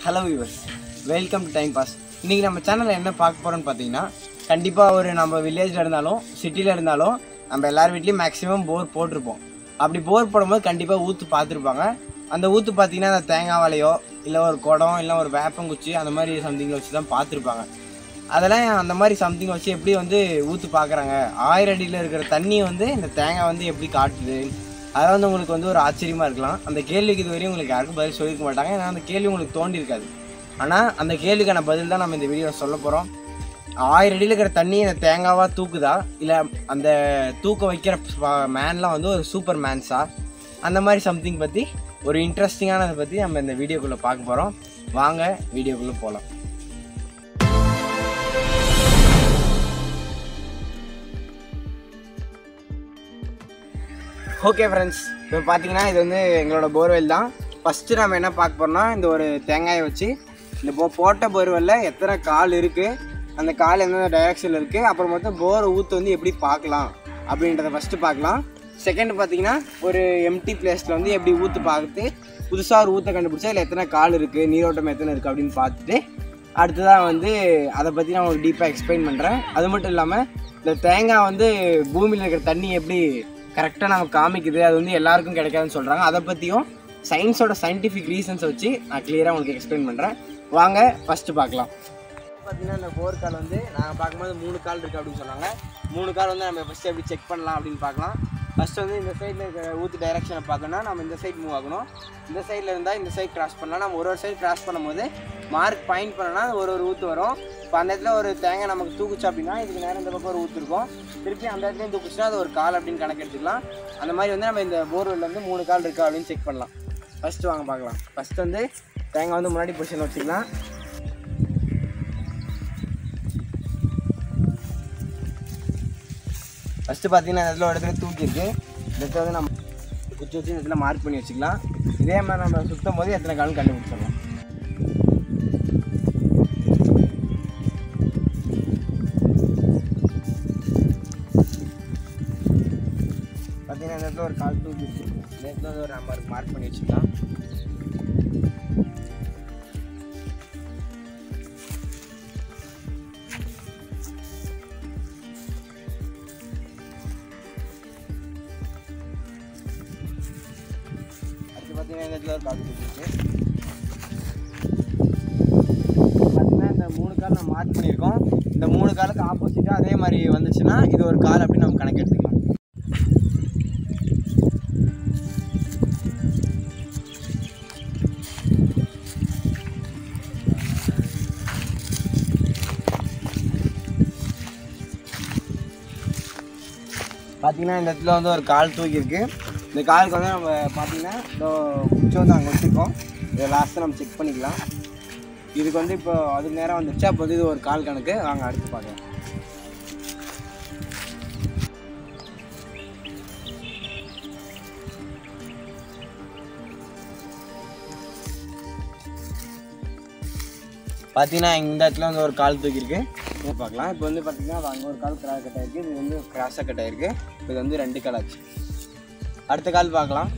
hello viewers welcome to time pass இன்றைக்கி நம்ம சேனலில் என்ன பார்க்க போகிறோம்னு பார்த்தீங்கன்னா கண்டிப்பாக ஒரு நம்ம வில்லேஜில் இருந்தாலும் சிட்டியில் இருந்தாலும் நம்ம எல்லார் வீட்லேயும் மேக்ஸிமம் போர் போட்டிருப்போம் அப்படி போர் போடும்போது கண்டிப்பாக ஊற்று பார்த்துருப்பாங்க அந்த ஊற்று பார்த்தீங்கன்னா அந்த தேங்காய் வலையோ இல்லை ஒரு குடம் இல்லை ஒரு வேப்பங்குச்சி அந்த மாதிரி சம்திங் வச்சு தான் பார்த்துருப்பாங்க அதெல்லாம் அந்த மாதிரி சம்திங் வச்சு எப்படி வந்து ஊற்று பார்க்குறாங்க ஆயிரம் அடியில் இருக்கிற தண்ணி வந்து இந்த தேங்காய் வந்து எப்படி காட்டுது அதை வந்து உங்களுக்கு வந்து ஒரு ஆச்சரியமாக இருக்கலாம் அந்த கேள்விக்கு இதுவரையும் உங்களுக்கு யாருக்கும் பதில் சொல்லியிருக்க மாட்டாங்க ஏன்னா அந்த கேள்வி உங்களுக்கு தோண்டியிருக்காது ஆனால் அந்த கேள்விக்கான பதில் தான் நம்ம இந்த வீடியோவில் சொல்ல போகிறோம் ஆயிரம் அடியில் இருக்கிற தண்ணி இந்த தேங்காவாக தூக்குதா இல்லை அந்த தூக்க வைக்கிற மேன்லாம் வந்து ஒரு சூப்பர் மேன்ஸா அந்த மாதிரி சம்திங் பற்றி ஒரு இன்ட்ரெஸ்டிங்கானதை பற்றி நம்ம இந்த வீடியோக்குள்ளே பார்க்க போகிறோம் வாங்க வீடியோக்குள்ளே போகலாம் ஓகே ஃப்ரெண்ட்ஸ் இப்போ பார்த்தீங்கன்னா இது வந்து எங்களோட போர்வெல் தான் ஃபஸ்ட்டு நம்ம என்ன பார்க்க போறோம்னா இந்த ஒரு தேங்காயை வச்சு இந்த போ போட்ட போர்வெல்லில் எத்தனை கால் இருக்குது அந்த கால் எந்தெந்த டைரக்ஷனில் இருக்குது அப்புறம் மொத்தம் போர் ஊற்று வந்து எப்படி பார்க்கலாம் அப்படின்றத ஃபஸ்ட்டு பார்க்கலாம் செகண்ட் பார்த்தீங்கன்னா ஒரு எம்டி பிளேஸில் வந்து எப்படி ஊற்று பார்த்து புதுசாக ஒரு ஊற்றை கண்டுபிடிச்சா இல்லை எத்தனை கால் இருக்குது நீரோட்டம் எத்தனை இருக்குது அப்படின்னு பார்த்துட்டு அடுத்ததாக வந்து அதை பற்றி நான் உங்களுக்கு டீப்பாக எக்ஸ்பிளைன் பண்ணுறேன் அது மட்டும் இல்லாமல் இந்த தேங்காய் வந்து பூமியில் இருக்கிற தண்ணி எப்படி கரெக்டாக நமக்கு காமிக்குது அது வந்து எல்லாருக்கும் கிடைக்காதுன்னு சொல்கிறாங்க அதை பற்றியும் சயின்ஸோட சயின்டிஃபிக் ரீசன்ஸை வச்சு நான் கிளியராக உங்களுக்கு எக்ஸ்பிளைன் பண்ணுறேன் வாங்க ஃபஸ்ட்டு பார்க்கலாம் பார்த்தீங்கன்னா இந்த ஃபோர் கால் வந்து நாங்கள் பார்க்கும்போது மூணு கால் இருக்குது அப்படின்னு சொன்னாங்க மூணு கால் வந்து நம்ம ஃபஸ்ட்டு எப்படி செக் பண்ணலாம் அப்படின்னு பார்க்கலாம் ஃபஸ்ட்டு வந்து இந்த சைடில் இருக்கிற ஊற்று டைரக்ஷனை பார்க்கணும்னா நம்ம இந்த சைடு மூவ் ஆகணும் இந்த சைடில் இருந்தால் இந்த சைடு கிராஸ் பண்ணலாம் நம்ம ஒரு ஒரு சைடு கிராஸ் பண்ணும்போது மார்க் பாயிண்ட் பண்ணனா ஒரு ஒரு ஊற்று வரும் இப்போ அந்த இடத்துல ஒரு தேங்காய் நமக்கு தூக்குச்சு அப்படின்னா இதுக்கு நேரம் இந்த பக்கம் ஒரு ஊற்று இருக்கும் திருப்பி அந்த இடத்துலையும் தூக்குச்சுன்னா அது ஒரு கால் அப்படின்னு கணக்கு எடுத்துக்கலாம் அந்த மாதிரி வந்து நம்ம இந்த போர்வெல்ல வந்து மூணு கால் இருக்கா அப்படின்னு செக் பண்ணலாம் ஃபஸ்ட்டு வாங்க பார்க்கலாம் ஃபஸ்ட்டு வந்து தேங்காய் வந்து முன்னாடி பொசிஷன் வச்சுக்கலாம் ஃபஸ்ட்டு பார்த்தீங்கன்னா இந்த இடத்துல ஒரு இடத்துல தூக்கி இருக்கு இந்த இடத்துல வந்து நம்ம குச்சி வச்சு இந்த இடத்துல மார்க் பண்ணி வச்சுக்கலாம் இதே மாதிரி நம்ம சுத்தம் போது எத்தனை காலம் கண்டுபிடிச்சிடலாம் பார்த்தீங்கன்னா இந்த இடத்துல ஒரு கால் தூக்கி இருக்கு இந்த இடத்துல வந்து ஒரு நம்ம மார்க் பண்ணி வச்சுக்கலாம் அடுத்து பார்த்தீங்கன்னா இந்த இடத்துல ஒரு கால் தூக்கி இருக்கு பார்த்தீங்கன்னா இந்த மூணு கால் நம்ம மார்க் பண்ணியிருக்கோம் இந்த மூணு காலுக்கு ஆப்போசிட்டாக அதே மாதிரி வந்துச்சுன்னா இது ஒரு கால் அப்படின்னு நம்ம கணக்கு எடுத்துக்கலாம் பார்த்தீங்கன்னா இந்த இடத்துல வந்து ஒரு கால் தூக்கி இருக்கு இந்த காலுக்கு வந்து நம்ம பார்த்தீங்கன்னா இந்த குச்சி வந்து அங்கே வச்சுருக்கோம் இதை லாஸ்ட்டாக நம்ம செக் பண்ணிக்கலாம் இதுக்கு வந்து இப்போ அதுக்கு நேரம் வந்துருச்சு அப்போ வந்து இது ஒரு கால் கணக்கு வாங்க அடுத்து பார்க்கலாம் பார்த்தீங்கன்னா இந்த இடத்துல வந்து ஒரு கால் தூக்கியிருக்கு இதை பார்க்கலாம் இப்போ வந்து பார்த்தீங்கன்னா அது அங்கே ஒரு கால் கிராஸ் கட் ஆயிருக்கு இது வந்து கிராஸாக கட் ஆயிருக்கு இது வந்து ரெண்டு கால் ஆச்சு அடுத்த கால் பார்க்கலாம்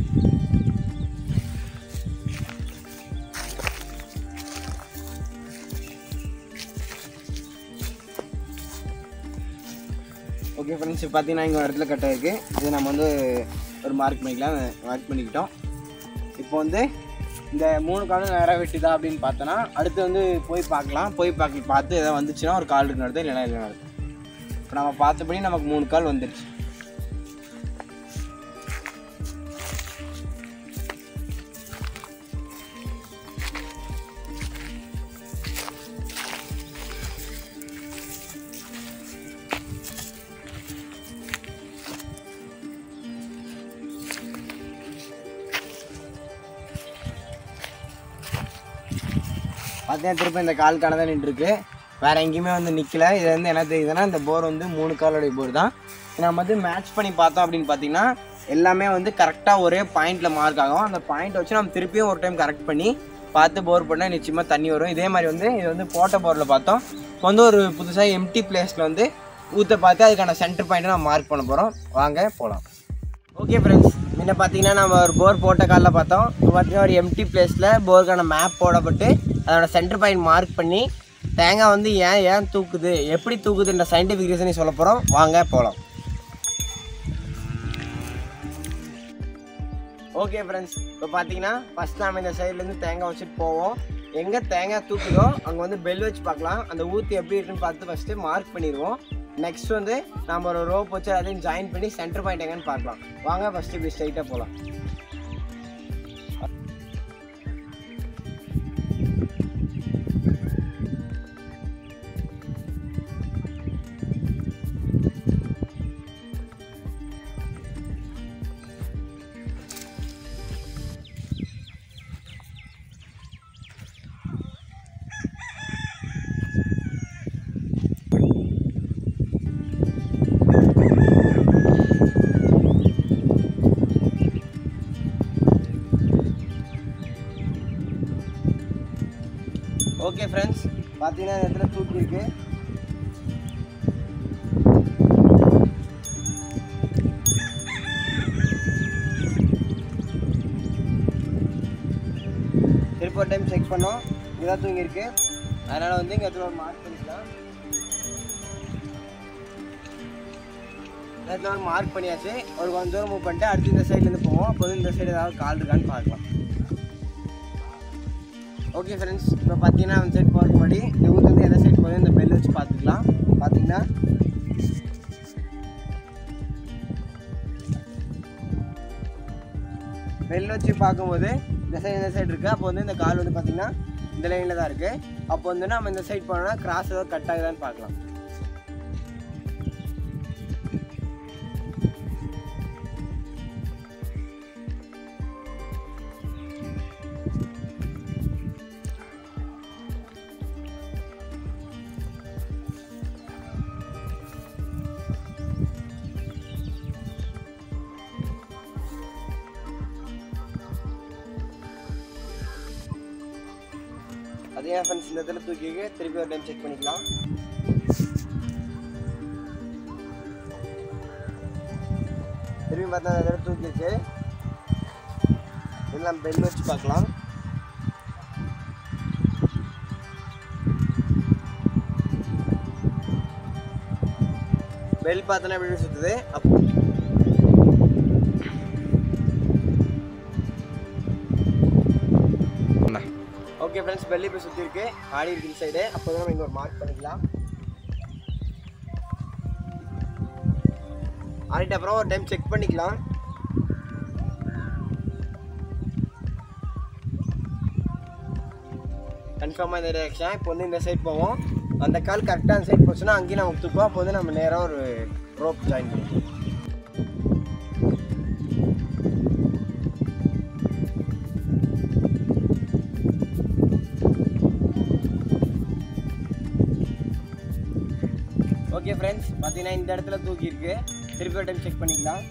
ஓகே ஃப்ரெண்ட்ஸ் இப்போ பார்த்தீங்கன்னா இங்கே ஒரு இடத்துல கட் ஆயிருக்கு இது நம்ம வந்து ஒரு மார்க் பண்ணிக்கலாம் மார்க் பண்ணிக்கிட்டோம் இப்போ வந்து இந்த மூணு காலும் நேராக வெட்டுதா அப்படின்னு பார்த்தோன்னா அடுத்து வந்து போய் பார்க்கலாம் போய் பார்க்க பார்த்து எதாவது வந்துச்சுன்னா ஒரு கால் இருக்கு நடத்து இல்லைனா இல்லைனா நடத்து இப்போ நம்ம பார்த்தபடி நமக்கு மூணு கால் வந்துருச்சு பார்த்தீங்கன்னா திருப்பி இந்த கால் தான் நின்றுருக்கு வேறு எங்கேயுமே வந்து நிற்கல இது வந்து என்ன தெரியுதுன்னா இந்த போர் வந்து மூணு காலோடைய போர் தான் நம்ம வந்து மேட்ச் பண்ணி பார்த்தோம் அப்படின்னு பார்த்தீங்கன்னா எல்லாமே வந்து கரெக்டாக ஒரே பாயிண்டில் மார்க் ஆகும் அந்த பாயிண்ட் வச்சு நம்ம திருப்பியும் ஒரு டைம் கரெக்ட் பண்ணி பார்த்து போர் பண்ணால் நிச்சயமாக தண்ணி வரும் இதே மாதிரி வந்து இது வந்து போட்ட போரில் பார்த்தோம் இப்போ வந்து ஒரு புதுசாக எம்டி பிளேஸில் வந்து ஊற்ற பார்த்து அதுக்கான சென்டர் பாயிண்ட்டை நம்ம மார்க் பண்ண போகிறோம் வாங்க போகலாம் ஓகே ஃப்ரெண்ட்ஸ் முன்ன பார்த்தீங்கன்னா நம்ம ஒரு போர் போட்ட காலில் பார்த்தோம் இப்போ பார்த்தீங்கன்னா ஒரு எம்டி பிளேஸில் போருக்கான மேப் போடப்பட்டு அதோட சென்டர் பாயிண்ட் மார்க் பண்ணி தேங்காய் வந்து ஏன் ஏன் தூக்குது எப்படி தூக்குதுன்ற சயின்டிஃபிக் ரீசனை சொல்ல போகிறோம் வாங்க போகலாம் ஓகே ஃப்ரெண்ட்ஸ் இப்போ பார்த்தீங்கன்னா ஃபஸ்ட் நாம் இந்த சைட்லேருந்து தேங்காய் வச்சுட்டு போவோம் எங்கே தேங்காய் தூக்குதோ அங்கே வந்து பெல் வச்சு பார்க்கலாம் அந்த ஊற்றி எப்படி இருக்குன்னு பார்த்து ஃபஸ்ட்டு மார்க் பண்ணிடுவோம் நெக்ஸ்ட் வந்து நம்ம ஒரு ரோப் வச்சு அதையும் ஜாயின் பண்ணி சென்டர் பாயிண்ட் எங்கன்னு பார்க்கலாம் வாங்க ஃபஸ்ட்டு இப்படி ஸ்ட்ரைட்டாக போகலாம் ஓகே ஃப்ரெண்ட்ஸ் பார்த்தீங்கன்னா இந்த இடத்துல தூக்கி இருக்கு திருப்பி ஒரு டைம் செக் பண்ணோம் இதான் தூங்கி இருக்கு அதனால வந்து இங்கே இடத்துல ஒரு மார்க் பண்ணிக்கலாம் இந்த இடத்துல ஒரு மார்க் பண்ணியாச்சு ஒரு கொஞ்சம் தூரம் மூவ் பண்ணிட்டு அடுத்து இந்த சைட்லேருந்து போவோம் அப்போ வந்து இந்த சைடு ஏதாவது கால் இருக்கான்னு பார்க்கலாம் ஓகே ஃப்ரெண்ட்ஸ் இப்போ பார்த்தீங்கன்னா அந்த சைட் போகிறதுக்கு முன்னாடி இந்த ஊருக்கு வந்து எந்த சைட் போகுது இந்த பெல் வச்சு பார்த்துக்கலாம் பார்த்தீங்கன்னா பெல் வச்சு பார்க்கும்போது இந்த சைடு இந்த சைடு இருக்குது அப்போ வந்து இந்த கால் வந்து பார்த்தீங்கன்னா இந்த லைனில் தான் இருக்குது அப்போ வந்து நம்ம இந்த சைட் போனோம்னா கிராஸ் ஏதாவது கட் ஆகுதான்னு பார்க்கலாம் அதே ஃப்ரெண்ட்ஸ் இந்த இடத்துல தூக்கி திருப்பி ஒரு டைம் செக் பண்ணிக்கலாம் திரும்பி பார்த்தா அந்த இடத்துல தூக்கி இருக்கு எல்லாம் பெல் வச்சு பார்க்கலாம் பெல் பார்த்தோன்னா எப்படி சுற்றுது அப்போ ஓகே ஃப்ரெண்ட்ஸ் பெல்லி போய் சுற்றி இருக்கு ஆடி இருக்கு இந்த சைடு அப்போ தான் நம்ம இங்கே ஒரு மார்க் பண்ணிக்கலாம் ஆடிட்டு அப்புறம் ஒரு டைம் செக் பண்ணிக்கலாம் கன்ஃபார்மாக இந்த டைரக்ஷன் இப்போ வந்து இந்த சைட் போவோம் அந்த கால் கரெக்டாக அந்த சைட் போச்சுன்னா அங்கேயும் நம்ம தூக்குவோம் அப்போ வந்து நம்ம நேராக ஒரு ரோப் ஜாயின் பண்ணிக்கலாம் ஓகே ஃப்ரெண்ட்ஸ் பார்த்தீங்கன்னா இந்த இடத்துல தூக்கி இருக்கு திருப்பி ஒரு டைம் செக் பண்ணிக்கலாம்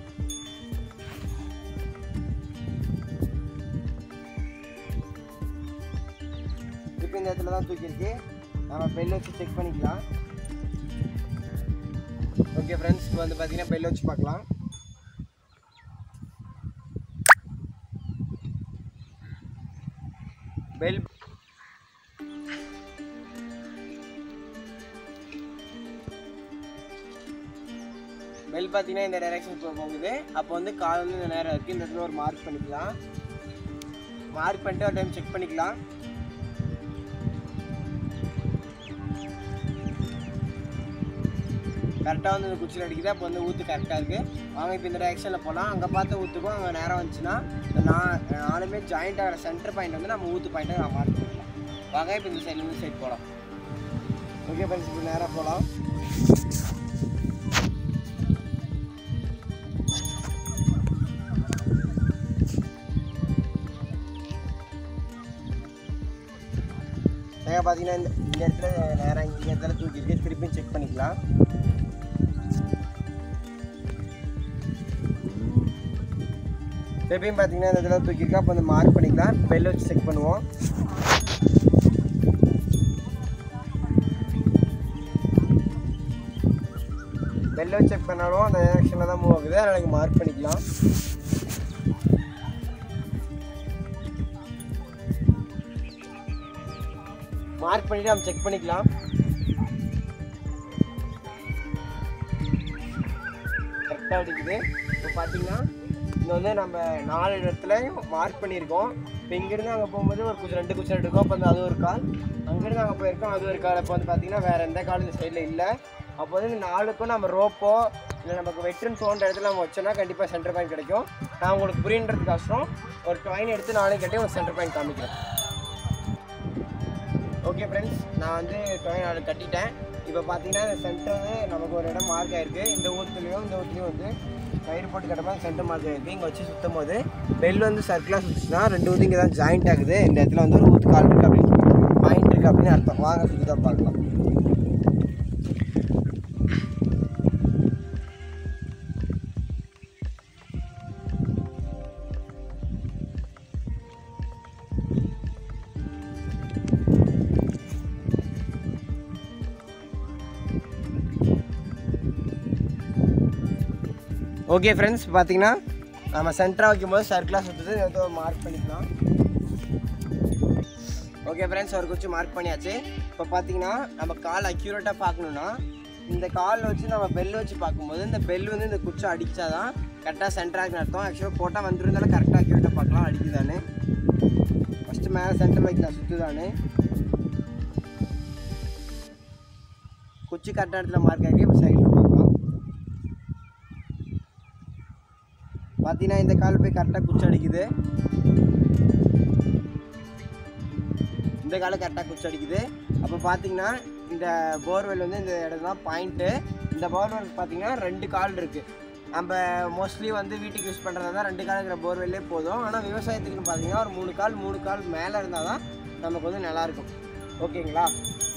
திருப்பி இந்த இடத்துல தான் தூக்கி இருக்கு நம்ம பெல் வச்சு செக் பண்ணிக்கலாம் ஓகே ஃப்ரெண்ட்ஸ் இப்போ வந்து பார்த்தீங்கன்னா பெல் வச்சு பார்க்கலாம் பெல் பெல் பார்த்தீங்கன்னா இந்த டைரக்ஷன் போகுது அப்போ வந்து கால் வந்து இந்த நேரம் இருக்குது இந்த இடத்துல ஒரு மார்க் பண்ணிக்கலாம் மார்க் பண்ணிட்டு ஒரு டைம் செக் பண்ணிக்கலாம் கரெக்டாக வந்து இந்த குச்சியில் அடிக்குது அப்போ வந்து ஊற்று கரெக்டாக இருக்குது வாங்க இப்போ இந்த டைரக்ஷனில் போகலாம் அங்கே பார்த்து ஊற்றுக்கும் அங்கே நேரம் வந்துச்சுன்னா இந்த நா- நாலுமே ஜாயிண்ட் ஆகிற சென்டர் பாயிண்ட் வந்து நம்ம ஊற்று பாயிண்ட்டை நான் மார்க் பண்ணிக்கலாம் வாங்க இப்போ இந்த சைட்லேருந்து சைட் போகலாம் ஓகே ஃப்ரெண்ட்ஸ் இப்போ நேராக போகலாம் தேங்காய் பார்த்தீங்கன்னா இந்த இந்த இடத்துல நேராக இந்த இடத்துல தூக்கி இருக்கு திருப்பியும் செக் பண்ணிக்கலாம் திருப்பியும் பார்த்தீங்கன்னா இந்த இடத்துல தூக்கி இருக்கா அப்போ வந்து மார்க் பண்ணிக்கலாம் பெல் வச்சு செக் பண்ணுவோம் பெல் வச்சு செக் பண்ணாலும் அந்த டைரக்ஷனில் தான் மூவ் ஆகுது அதனால் மார்க் பண்ணிக்கலாம் மார்க் பண்ணிட்டு நம்ம செக் பண்ணிக்கலாம் கரெக்டாக அடிக்குது இப்போ பார்த்தீங்கன்னா இங்கே வந்து நம்ம நாலு இடத்துல மார்க் பண்ணியிருக்கோம் இப்போ இங்கேருந்து அங்கே போகும்போது ஒரு குச்சி ரெண்டு குச்சி இருக்கும் அப்போ வந்து அது ஒரு கால் அங்கேருந்து அங்கே போயிருக்கோம் அது ஒரு கால் அப்போ வந்து பார்த்தீங்கன்னா வேறு எந்த கால் இந்த சைடில் இல்லை அப்போ வந்து இந்த நாலுக்கும் நம்ம ரோப்போ இல்லை நமக்கு வெட்டுன்னு தோன்ற இடத்துல நம்ம வச்சோம்னா கண்டிப்பாக சென்டர் பாயிண்ட் கிடைக்கும் நான் உங்களுக்கு புரியுன்றதுக்கோசரம் ஒரு ட்வைன் எடுத்து நாளைக்கு கட்டி ஒரு சென்டர் பாயிண்ட் காமிக்கிறேன் ஓகே ஃப்ரெண்ட்ஸ் நான் வந்து டொயின் ஆர்டர் கட்டிட்டேன் இப்போ பார்த்தீங்கன்னா இந்த சென்டர் வந்து நமக்கு ஒரு இடம் மார்க் ஆயிருக்கு இந்த ஊத்துலேயும் இந்த ஊத்துலேயும் வந்து கயிறு போட்டு கட்டும்போது சென்டர் மார்க் ஆயிருக்கு இங்கே வச்சு சுற்றும் போது பெல் வந்து சர்க்கிளாக சுற்றுச்சுன்னா ரெண்டு ஊத்து இங்கே தான் ஜாயிண்ட் ஆகுது இந்த இடத்துல வந்து ஒரு ஊத்து கால் இருக்குது அப்படின்னு பாயிண்ட் இருக்குது அப்படின்னு அர்த்தம் வாங்க சுற்றி தான் பார்க்கலாம் ஓகே ஃப்ரெண்ட்ஸ் பார்த்தீங்கன்னா நம்ம சென்டராக வைக்கும்போது சர்க்கிளாக சுற்றுது ஏதோ மார்க் பண்ணிக்கலாம் ஓகே ஃப்ரெண்ட்ஸ் ஒரு குச்சி மார்க் பண்ணியாச்சு இப்போ பார்த்தீங்கன்னா நம்ம கால் அக்யூரேட்டாக பார்க்கணுன்னா இந்த காலில் வச்சு நம்ம பெல் வச்சு பார்க்கும்போது இந்த பெல் வந்து இந்த குச்சை அடித்தா தான் கரெக்டாக சென்டராக அர்த்தம் ஆக்சுவலாக போட்டால் வந்துருந்தாலும் கரெக்டாக அக்யூரேட்டாக பார்க்கலாம் அடிக்குதானே ஃபஸ்ட்டு மேலே சென்டர் வைக்கலாம் சுற்றுதானே குச்சி கரெக்டாக இடத்துல மார்க் ஆகி இப்போ சைடில் பார்க்கலாம் பார்த்தீங்கன்னா இந்த கால் போய் கரெக்டாக குச்சி அடிக்குது இந்த காலம் கரெக்டாக குச்சி அடிக்குது அப்போ பார்த்தீங்கன்னா இந்த போர்வெல் வந்து இந்த இடம் தான் பாயிண்ட்டு இந்த போர்வெல் பார்த்தீங்கன்னா ரெண்டு கால் இருக்குது நம்ம மோஸ்ட்லி வந்து வீட்டுக்கு யூஸ் பண்ணுறதா தான் ரெண்டு கால் இருக்கிற போர்வெல்லே போதும் ஆனால் விவசாயத்துக்குன்னு பார்த்தீங்கன்னா ஒரு மூணு கால் மூணு கால் மேலே இருந்தால் தான் நமக்கு வந்து நல்லாயிருக்கும் ஓகேங்களா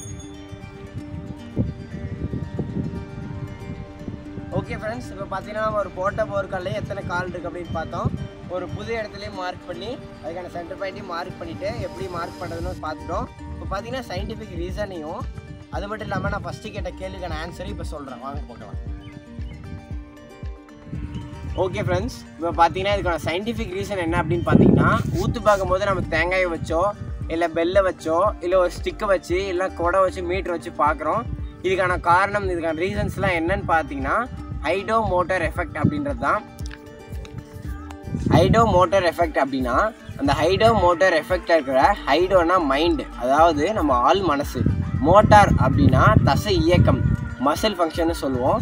ஓகே ஃப்ரெண்ட்ஸ் இப்போ பார்த்தீங்கன்னா நம்ம ஒரு போட்ட போர்க்காலே எத்தனை கால் இருக்குது அப்படின்னு பார்த்தோம் ஒரு புது இடத்துலையும் மார்க் பண்ணி அதுக்கான சென்டர் பாயிண்ட்டையும் மார்க் பண்ணிவிட்டு எப்படி மார்க் பண்ணுறதுன்னு பார்த்துட்டோம் இப்போ பார்த்தீங்கன்னா சயின்டிஃபிக் ரீசனையும் அது மட்டும் இல்லாமல் நான் ஃபஸ்ட்டு கேட்ட கேள்விக்கான ஆன்சரையும் இப்போ சொல்கிறேன் வாங்க போக்கலாம் ஓகே ஃப்ரெண்ட்ஸ் இப்போ பார்த்தீங்கன்னா இதுக்கான சயின்டிஃபிக் ரீசன் என்ன அப்படின்னு பார்த்தீங்கன்னா ஊற்று பார்க்கும்போது நம்ம தேங்காயை வச்சோ இல்லை பெல்லை வச்சோ இல்லை ஒரு ஸ்டிக்கை வச்சு இல்லை குடை வச்சு மீட்டர் வச்சு பார்க்குறோம் இதுக்கான காரணம் இதுக்கான ரீசன்ஸ்லாம் என்னன்னு பார்த்தீங்கன்னா ஹைடோ மோட்டார் எஃபெக்ட் அப்படின்றது தான் ஹைடோ மோட்டார் எஃபெக்ட் அப்படின்னா அந்த ஹைடோ மோட்டார் எஃபெக்டில் இருக்கிற ஹைடோனா மைண்டு அதாவது நம்ம ஆள் மனசு மோட்டார் அப்படின்னா தசை இயக்கம் மசில் ஃபங்க்ஷன்னு சொல்லுவோம்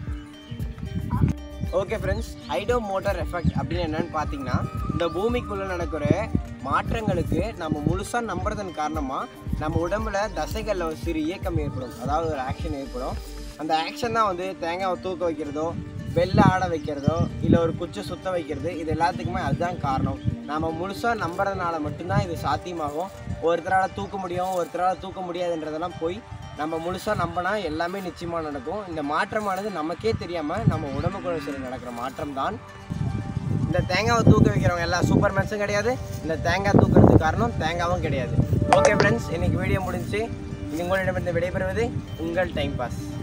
okay friends ideomotor effect அப்படின்னு என்னன்னு பார்த்தீங்கன்னா இந்த பூமிக்குள்ளே நடக்கிற மாற்றங்களுக்கு நம்ம முழுசாக நம்புறதன் காரணமாக நம்ம உடம்புல தசைகளில் ஒரு சிறு இயக்கம் ஏற்படும் அதாவது ஒரு ஆக்ஷன் ஏற்படும் அந்த ஆக்ஷன் தான் வந்து தேங்காவை தூக்க வைக்கிறதோ வெள்ளை ஆட வைக்கிறதோ இல்லை ஒரு குச்சை சுத்த வைக்கிறது இது எல்லாத்துக்குமே அதுதான் காரணம் நம்ம முழுசாக நம்புறதுனால மட்டும்தான் இது சாத்தியமாகும் ஒருத்தரால் தூக்க முடியும் ஒருத்தரால் தூக்க முடியாதுன்றதெல்லாம் போய் நம்ம முழுசாக நம்பினா எல்லாமே நிச்சயமாக நடக்கும் இந்த மாற்றமானது நமக்கே தெரியாமல் நம்ம உடம்புக்குள்ள சரி நடக்கிற மாற்றம் தான் இந்த தேங்காவை தூக்க வைக்கிறவங்க எல்லா சூப்பர் மேன்ஸும் கிடையாது இந்த தேங்காய் தூக்கிறதுக்கு காரணம் தேங்காவும் கிடையாது ஓகே ஃப்ரெண்ட்ஸ் இன்னைக்கு வீடியோ முடிஞ்சு இது உங்களிடமிருந்து விடைபெறுவது உங்கள் டைம் பாஸ்